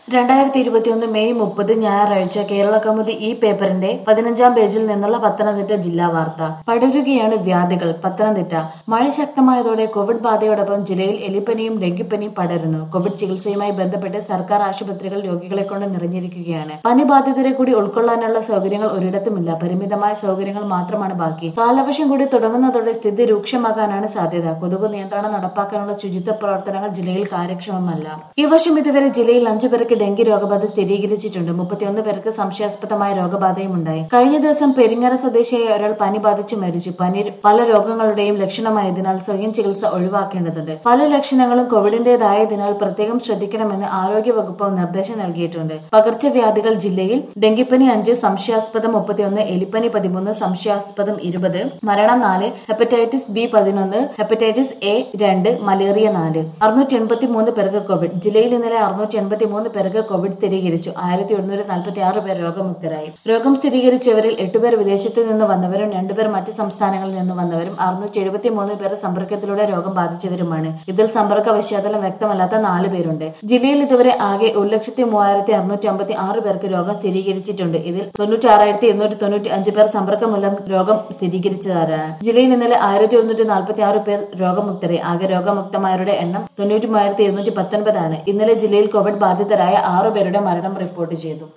രണ്ടായിരത്തി ഇരുപത്തിയൊന്ന് മെയ് മുപ്പത് ഞായറാഴ്ച കേരള കൗമുദി ഈ പേപ്പറിന്റെ പതിനഞ്ചാം പേജിൽ നിന്നുള്ള പത്തനംതിട്ട ജില്ലാ വാർത്ത പടരുകയാണ് വ്യാധികൾ പത്തനംതിട്ട മഴ ശക്തമായതോടെ കോവിഡ് ബാധയോടൊപ്പം ജില്ലയിൽ എലിപ്പനിയും ഡെങ്കിപ്പനിയും പടരുന്നു കോവിഡ് ചികിത്സയുമായി ബന്ധപ്പെട്ട് സർക്കാർ ആശുപത്രികൾ രോഗികളെ കൊണ്ട് നിറഞ്ഞിരിക്കുകയാണ് പനി ബാധിതരെ കൂടി ഉൾക്കൊള്ളാനുള്ള സൗകര്യങ്ങൾ ഒരിടത്തുമില്ല പരിമിതമായ സൗകര്യങ്ങൾ മാത്രമാണ് ബാക്കി കാലവർഷം കൂടി തുടങ്ങുന്നതോടെ സ്ഥിതി രൂക്ഷമാകാനാണ് സാധ്യത കൊതുക് നിയന്ത്രണം നടപ്പാക്കാനുള്ള ശുചിത്വ പ്രവർത്തനങ്ങൾ ജില്ലയിൽ കാര്യക്ഷമമല്ല ഈ വർഷം ഇതുവരെ ജില്ലയിൽ അഞ്ചു പേർക്ക് ഡെങ്കി രോഗബാധ സ്ഥിരീകരിച്ചിട്ടുണ്ട് മുപ്പത്തിയൊന്ന് പേർക്ക് സംശയാസ്പദമായ രോഗബാധയും ഉണ്ടായി കഴിഞ്ഞ ദിവസം പെരിങ്ങര സ്വദേശിയായ ഒരാൾ പനി ബാധിച്ചു മരിച്ചു പനി പല രോഗങ്ങളുടെയും ലക്ഷണമായതിനാൽ സ്വയം ചികിത്സ ഒഴിവാക്കേണ്ടതുണ്ട് പല ലക്ഷണങ്ങളും കോവിഡിന്റേതായതിനാൽ പ്രത്യേകം ശ്രദ്ധിക്കണമെന്ന് ആരോഗ്യ വകുപ്പ് നിർദ്ദേശം നൽകിയിട്ടുണ്ട് പകർച്ചവ്യാധികൾ ജില്ലയിൽ ഡെങ്കിപ്പനി അഞ്ച് സംശയാസ്പദം മുപ്പത്തിയൊന്ന് എലിപ്പനി പതിമൂന്ന് സംശയാസ്പദം ഇരുപത് മരണം നാല് ഹെപ്പറ്റൈറ്റിസ് ബി പതിനൊന്ന് ഹെപ്പറ്റൈറ്റിസ് എ രണ്ട് മലേറിയ നാല് അറുന്നൂറ്റി എൺപത്തി മൂന്ന് പേർക്ക് കോവിഡ് ജില്ലയിൽ ഇന്നലെ അറുന്നൂറ്റി എൺപത്തി മൂന്ന് പേർക്ക് കോവിഡ് സ്ഥിരീകരിച്ചു ആയിരത്തി ഒരുന്നൂറ്റി നാൽപ്പത്തി ആറ് പേർ രോഗമുക്തരായി രോഗം സ്ഥിരീകരിച്ചവരിൽ എട്ടുപേർ വിദേശത്ത് നിന്ന് വന്നവരും രണ്ടുപേർ മറ്റ് സംസ്ഥാനങ്ങളിൽ നിന്ന് വന്നവരും അറുന്നൂറ്റി എഴുപത്തി മൂന്ന് പേർ സമ്പർക്കത്തിലൂടെ രോഗം ബാധിച്ചവരുമാണ് ഇതിൽ സമ്പർക്ക പശ്ചാത്തലം വ്യക്തമല്ലാത്ത നാല് പേരുണ്ട് ജില്ലയിൽ ഇതുവരെ ആകെ ഒരു ലക്ഷത്തി മൂവായിരത്തി അറുന്നൂറ്റി അമ്പത്തി ആറ് പേർക്ക് രോഗം സ്ഥിരീകരിച്ചിട്ടുണ്ട് ഇതിൽ തൊണ്ണൂറ്റി ആറായിരത്തി എണ്ണൂറ്റി തൊണ്ണൂറ്റി അഞ്ച് പേർ സമ്പർക്കം മൂലം രോഗം സ്ഥിരീകരിച്ചവരാണ് ജില്ലയിൽ ഇന്നലെ ആയിരത്തി ഒരുന്നൂറ്റി നാൽപ്പത്തി ആറ് പേർ രോഗമുക്തരായി ആകെ രോഗമുക്തമായവരുടെ എണ്ണം തൊണ്ണൂറ്റി മൂവായിരത്തി ഇരുന്നൂറ്റി പത്തൊൻപതാണ് ഇന്നലെ ജില്ലയിൽ കോവിഡ് ബാധിതരായ ആറു പേരുടെ മരണം റിപ്പോർട്ട് ചെയ്തു